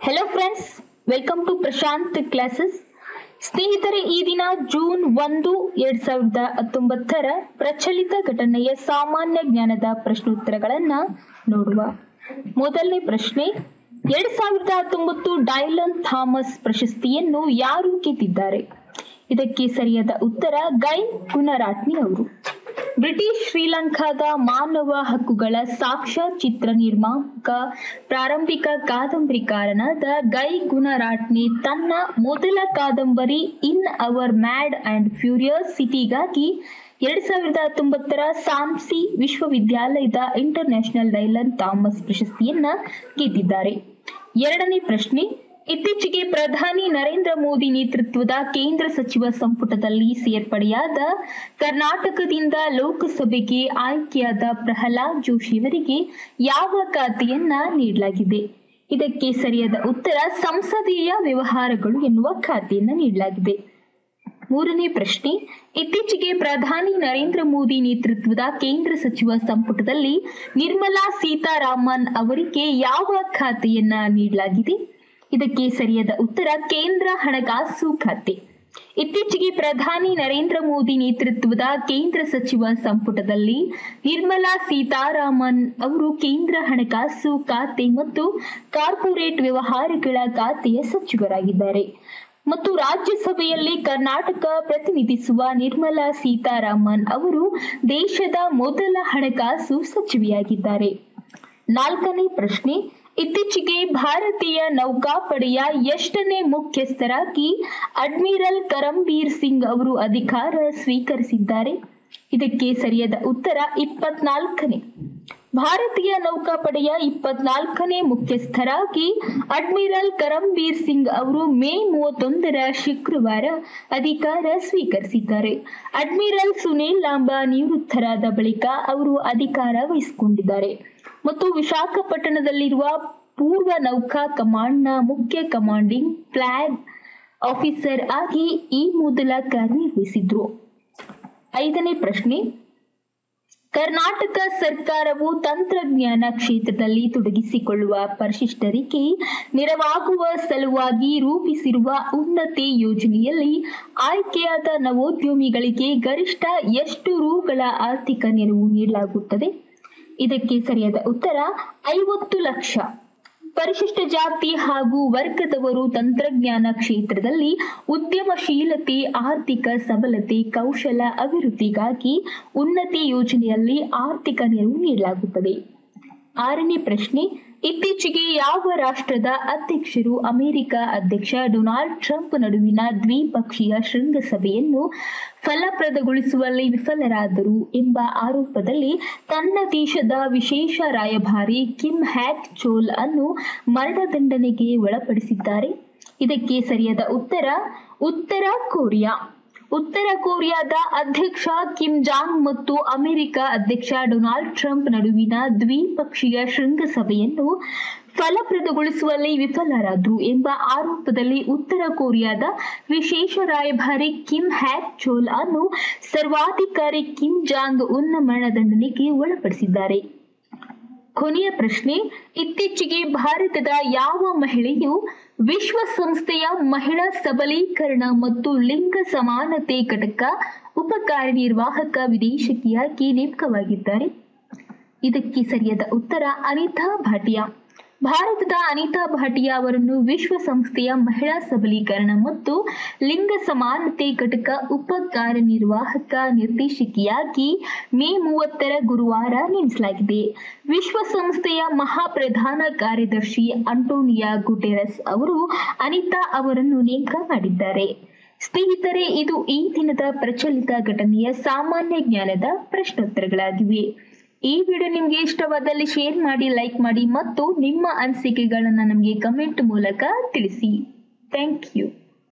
hello friends welcome to Prashant classes ಸ್ನೇಹಿತರೆ ಈ ದಿನ ಜೂನ್ ಒಂದು ಎರಡ್ ಸಾವಿರದ ಹತ್ತೊಂಬತ್ತರ ಪ್ರಚಲಿತ ಘಟನೆಯ ಸಾಮಾನ್ಯ ಜ್ಞಾನದ ಪ್ರಶ್ನೋತ್ತರಗಳನ್ನ ನೋಡುವ ಮೊದಲನೇ ಪ್ರಶ್ನೆ ಎರಡ್ ಸಾವಿರದ ಹತ್ತೊಂಬತ್ತು ಡೈಲನ್ ಥಾಮಸ್ ಪ್ರಶಸ್ತಿಯನ್ನು ಯಾರು ಗೆದ್ದಿದ್ದಾರೆ ಇದಕ್ಕೆ ಸರಿಯಾದ ಉತ್ತರ ಗೈ ಗುಣರಾಟ್ನಿ ಅವರು ಬ್ರಿಟಿಷ್ ಶ್ರೀಲಂಕಾದ ಮಾನವ ಹಕ್ಕುಗಳ ಸಾಕ್ಷ್ಯಚಿತ್ರ ನಿರ್ಮಾಪಕ ಪ್ರಾರಂಭಿಕ ಕಾದಂಬರಿಕಾರನಾದ ಗೈ ಗುಣರಾಟ್ನಿ ತನ್ನ ಮೊದಲ ಕಾದಂಬರಿ in our mad and furious ಸಿಟಿಗಾಗಿ ಎರಡ್ ಸಾವಿರದ ಹತ್ತೊಂಬತ್ತರ ಸಾಮ್ಸಿ ವಿಶ್ವವಿದ್ಯಾಲಯದ ಇಂಟರ್ನ್ಯಾಷನಲ್ ಡೈಲನ್ ಥಾಮಸ್ ಪ್ರಶಸ್ತಿಯನ್ನ ಗೆದ್ದಿದ್ದಾರೆ ಎರಡನೇ ಪ್ರಶ್ನೆ ಇತ್ತೀಚೆಗೆ ಪ್ರಧಾನಿ ನರೇಂದ್ರ ಮೋದಿ ನೇತೃತ್ವದ ಕೇಂದ್ರ ಸಚಿವ ಸಂಪುಟದಲ್ಲಿ ಸೇರ್ಪಡೆಯಾದ ಕರ್ನಾಟಕದಿಂದ ಲೋಕಸಭೆಗೆ ಆಯ್ಕೆಯಾದ ಪ್ರಹ್ಲಾದ್ ಜೋಶಿಯವರಿಗೆ ಯಾವ ಖಾತೆಯನ್ನ ನೀಡಲಾಗಿದೆ ಇದಕ್ಕೆ ಸರಿಯಾದ ಉತ್ತರ ಸಂಸದೀಯ ವ್ಯವಹಾರಗಳು ಎನ್ನುವ ಖಾತೆಯನ್ನ ನೀಡಲಾಗಿದೆ ಮೂರನೇ ಪ್ರಶ್ನೆ ಇತ್ತೀಚೆಗೆ ಪ್ರಧಾನಿ ನರೇಂದ್ರ ಮೋದಿ ನೇತೃತ್ವದ ಕೇಂದ್ರ ಸಚಿವ ಸಂಪುಟದಲ್ಲಿ ನಿರ್ಮಲಾ ಸೀತಾರಾಮನ್ ಅವರಿಗೆ ಯಾವ ಖಾತೆಯನ್ನ ನೀಡಲಾಗಿದೆ ಇದಕ್ಕೆ ಸರಿಯಾದ ಉತ್ತರ ಕೇಂದ್ರ ಹಣಕಾಸು ಖಾತೆ ಇತ್ತೀಚೆಗೆ ಪ್ರಧಾನಿ ನರೇಂದ್ರ ಮೋದಿ ನೇತೃತ್ವದ ಕೇಂದ್ರ ಸಚಿವ ಸಂಪುಟದಲ್ಲಿ ನಿರ್ಮಲಾ ಸೀತಾರಾಮನ್ ಅವರು ಕೇಂದ್ರ ಹಣಕಾಸು ಖಾತೆ ಮತ್ತು ಕಾರ್ಪೊರೇಟ್ ವ್ಯವಹಾರಗಳ ಖಾತೆಯ ಸಚಿವರಾಗಿದ್ದಾರೆ ಮತ್ತು ರಾಜ್ಯಸಭೆಯಲ್ಲಿ ಕರ್ನಾಟಕ ಪ್ರತಿನಿಧಿಸುವ ನಿರ್ಮಲಾ ಸೀತಾರಾಮನ್ ಅವರು ದೇಶದ ಮೊದಲ ಹಣಕಾಸು ಸಚಿವೆಯಾಗಿದ್ದಾರೆ ನಾಲ್ಕನೇ ಪ್ರಶ್ನೆ ಇತ್ತೀಚೆಗೆ ಭಾರತೀಯ ನೌಕಾಪಡೆಯ ಎಷ್ಟನೇ ಮುಖ್ಯಸ್ಥರಾಗಿ ಅಡ್ಮಿರಲ್ ಕರಂಬೀರ್ ಸಿಂಗ್ ಅವರು ಅಧಿಕಾರ ಸ್ವೀಕರಿಸಿದ್ದಾರೆ ಇದಕ್ಕೆ ಸರಿಯಾದ ಉತ್ತರ ಇಪ್ಪತ್ನಾಲ್ಕನೇ ಭಾರತೀಯ ನೌಕಾಪಡೆಯ ಇಪ್ಪತ್ನಾಲ್ಕನೇ ಮುಖ್ಯಸ್ಥರಾಗಿ ಅಡ್ಮಿರಲ್ ಕರಂಬೀರ್ ಸಿಂಗ್ ಅವರು ಮೇ ಮೂವತ್ತೊಂದರ ಶುಕ್ರವಾರ ಅಧಿಕಾರ ಸ್ವೀಕರಿಸಿದ್ದಾರೆ ಅಡ್ಮಿರಲ್ ಸುನೀಲ್ ಲಾಂಬಾ ನಿವೃತ್ತರಾದ ಬಳಿಕ ಅವರು ಅಧಿಕಾರ ವಹಿಸಿಕೊಂಡಿದ್ದಾರೆ ಮತ್ತು ವಿಶಾಖಪಟ್ಟಣದಲ್ಲಿರುವ ಪೂರ್ವ ನೌಕಾ ಕಮಾಂಡ್ನ ಮುಖ್ಯ ಕಮಾಂಡಿಂಗ್ ಫ್ಲಾಗ್ ಆಫೀಸರ್ ಆಗಿ ಈ ಮೊದಲ ಕಾರ್ಯನಿರ್ವಹಿಸಿದ್ರು ಐದನೇ ಪ್ರಶ್ನೆ ಕರ್ನಾಟಕ ಸರ್ಕಾರವು ತಂತ್ರಜ್ಞಾನ ಕ್ಷೇತ್ರದಲ್ಲಿ ತೊಡಗಿಸಿಕೊಳ್ಳುವ ಪರಿಶಿಷ್ಟರಿಗೆ ನೆರವಾಗುವ ಸಲುವಾಗಿ ರೂಪಿಸಿರುವ ಉನ್ನತಿ ಯೋಜನೆಯಲ್ಲಿ ಆಯ್ಕೆಯಾದ ನವೋದ್ಯಮಿಗಳಿಗೆ ಗರಿಷ್ಠ ಎಷ್ಟು ರೂಗಳ ಆರ್ಥಿಕ ನೆರವು ನೀಡಲಾಗುತ್ತದೆ ಇದಕ್ಕೆ ಸರಿಯಾದ ಉತ್ತರ ಐವತ್ತು ಲಕ್ಷ ಪರಿಶಿಷ್ಟ ಜಾತಿ ಹಾಗೂ ವರ್ಗದವರು ತಂತ್ರಜ್ಞಾನ ಕ್ಷೇತ್ರದಲ್ಲಿ ಉದ್ಯಮಶೀಲತೆ ಆರ್ಥಿಕ ಸಬಲತೆ ಕೌಶಲ ಅಭಿವೃದ್ಧಿಗಾಗಿ ಉನ್ನತಿ ಯೋಜನೆಯಲ್ಲಿ ಆರ್ಥಿಕ ನೆರವು ನೀಡಲಾಗುತ್ತದೆ ಆರನೇ ಪ್ರಶ್ನೆ ಇತ್ತೀಚೆಗೆ ಯಾವ ರಾಷ್ಟ್ರದ ಅಧ್ಯಕ್ಷರು ಅಮೆರಿಕ ಅಧ್ಯಕ್ಷ ಡೊನಾಲ್ಡ್ ಟ್ರಂಪ್ ನಡುವಿನ ದ್ವಿಪಕ್ಷೀಯ ಶೃಂಗಸಭೆಯನ್ನು ಫಲಪ್ರದಗೊಳಿಸುವಲ್ಲಿ ವಿಫಲರಾದರು ಎಂಬ ಆರೋಪದಲ್ಲಿ ತನ್ನ ದೇಶದ ವಿಶೇಷ ರಾಯಭಾರಿ ಕಿಮ್ ಹ್ಯಾಕ್ ಚೋಲ್ ಅನ್ನು ಮರಣದಂಡನೆಗೆ ಒಳಪಡಿಸಿದ್ದಾರೆ ಇದಕ್ಕೆ ಸರಿಯಾದ ಉತ್ತರ ಉತ್ತರ ಕೊರಿಯಾ ಉತ್ತರ ಕೊರಿಯಾದ ಅಧ್ಯಕ್ಷ ಕಿಮ್ ಜಾಂಗ್ ಮತ್ತು ಅಮೆರಿಕ ಅಧ್ಯಕ್ಷ ಡೊನಾಲ್ಡ್ ಟ್ರಂಪ್ ನಡುವಿನ ದ್ವಿಪಕ್ಷೀಯ ಶೃಂಗಸಭೆಯನ್ನು ಫಲಪ್ರದಗೊಳಿಸುವಲ್ಲಿ ವಿಫಲರಾದರು ಎಂಬ ಆರೋಪದಲ್ಲಿ ಉತ್ತರ ಕೊರಿಯಾದ ವಿಶೇಷ ರಾಯಭಾರಿ ಕಿಮ್ ಹ್ಯಾಕ್ ಚೋಲ್ ಅನ್ನು ಸರ್ವಾಧಿಕಾರಿ ಕಿಮ್ ಜಾಂಗ್ ಉನ್ನ ಮರಣದಂಡನೆಗೆ ಒಳಪಡಿಸಿದ್ದಾರೆ ಕೊನೆಯ ಪ್ರಶ್ನೆ ಇತ್ತೀಚೆಗೆ ಭಾರತದ ಯಾವ ಮಹಿಳೆಯು ವಿಶ್ವಸಂಸ್ಥೆಯ ಮಹಿಳಾ ಸಬಲೀಕರಣ ಮತ್ತು ಲಿಂಗ ಸಮಾನತೆ ಘಟಕ ಉಪ ಕಾರ್ಯನಿರ್ವಾಹಕ ವಿದೇಶಕಿಯಾಗಿ ನೇಮಕವಾಗಿದ್ದಾರೆ ಇದಕ್ಕೆ ಸರಿಯಾದ ಉತ್ತರ ಅನಿತಾ ಭಾಟಿಯಾ ಭಾರತದ ಅನಿತಾ ಭಾಟಿಯಾ ಅವರನ್ನು ವಿಶ್ವಸಂಸ್ಥೆಯ ಮಹಿಳಾ ಸಬಲೀಕರಣ ಮತ್ತು ಲಿಂಗ ಸಮಾನತೆ ಘಟಕ ಉಪ ಕಾರ್ಯನಿರ್ವಾಹಕ ನಿರ್ದೇಶಕಿಯಾಗಿ ಮೇ ಮೂವತ್ತರ ಗುರುವಾರ ನೇಮಿಸಲಾಗಿದೆ ವಿಶ್ವಸಂಸ್ಥೆಯ ಮಹಾಪ್ರಧಾನ ಕಾರ್ಯದರ್ಶಿ ಅಂಟೋನಿಯಾ ಗುಟೆರಸ್ ಅವರು ಅನಿತಾ ಅವರನ್ನು ನೇಮಕ ಮಾಡಿದ್ದಾರೆ ಸ್ನೇಹಿತರೆ ಇದು ಈ ದಿನದ ಪ್ರಚಲಿತ ಘಟನೆಯ ಸಾಮಾನ್ಯ ಜ್ಞಾನದ ಪ್ರಶ್ನೋತ್ತರಗಳಾಗಿವೆ ಈ ವಿಡಿಯೋ ನಿಮಗೆ ಇಷ್ಟವಾದಲ್ಲಿ ಶೇರ್ ಮಾಡಿ ಲೈಕ್ ಮಾಡಿ ಮತ್ತು ನಿಮ್ಮ ಅನಿಸಿಕೆಗಳನ್ನು ನಮಗೆ ಕಮೆಂಟ್ ಮೂಲಕ ತಿಳಿಸಿ ಥ್ಯಾಂಕ್ ಯು